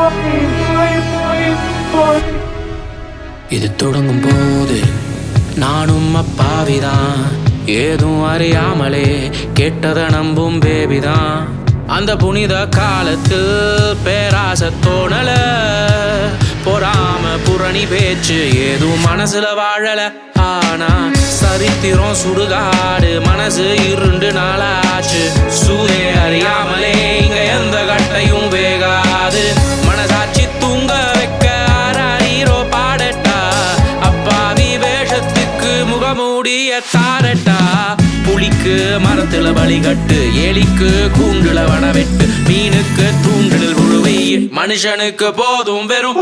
இது தொடங்கும் போது நானும் அப்பாவிதான் ஏதும் அறியாமலே கெட்டத நம்பும் பேபிதான் அந்த புனித காலத்தில் பேராச தோணல பொறாம புரணி பேச்சு ஏதும் மனசுல வாழல ஆனா சரித்திரம் சுடுகாடு மனசு இருண்டு நாளாச்சு சூரே அறியாமலே இங்க எந்த கட்டையும் வேகாது மனசாட்சி தூங்க வைக்க ஆராயிரோ பாடட்டா அப்பாவி வேஷத்துக்கு முகமூடிய தாரட்டா புலிக்கு மரத்துல வழிகட்டு எலிக்கு கூண்டுல வனவெட்டு மீனுக்கு தூண்டில் உழுவை மனுஷனுக்கு போதும் வெறும்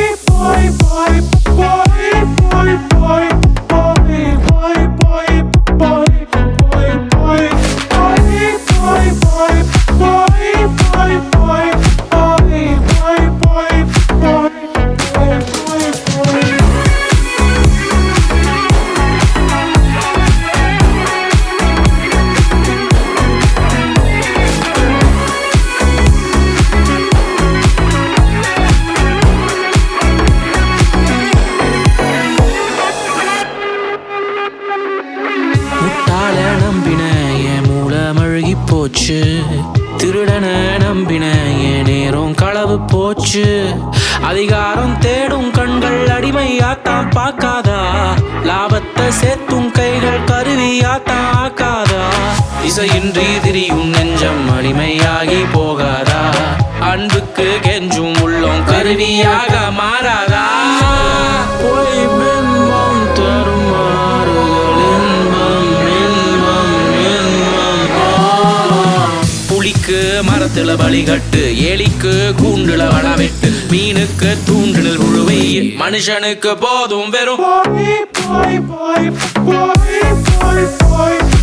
முட்டாள நம்பின என் மூளை மழுகி போச்சு திருடன நம்பின என் நேரம் களவு போச்சு அதிகாரம் தேடும் கண்கள் அடிமையாத்தான் பார்க்காதா லாபத்தை சேர்த்தும் கைகள் கருவியாத்தான் ஆக்காதா இசையின்றி திரியும் நெஞ்சம் அடிமையாகி போகாதா அன்புக்கு கெஞ்சும் உள்ளம் கருவியாக மாறாதா பொய் பிம்பம் தரும் ஆறுகள் இன்பம் இன்பம் இன்பம் ஆ. புலிக்கு மரத்துல வழிகட்டு எலிக்கு கூண்டுல வனவெட்டு மீனுக்கு தூண்டில் உழுவை மனுஷனுக்கு போதும் வெறும் boy, boy, boy, boy, boy, boy.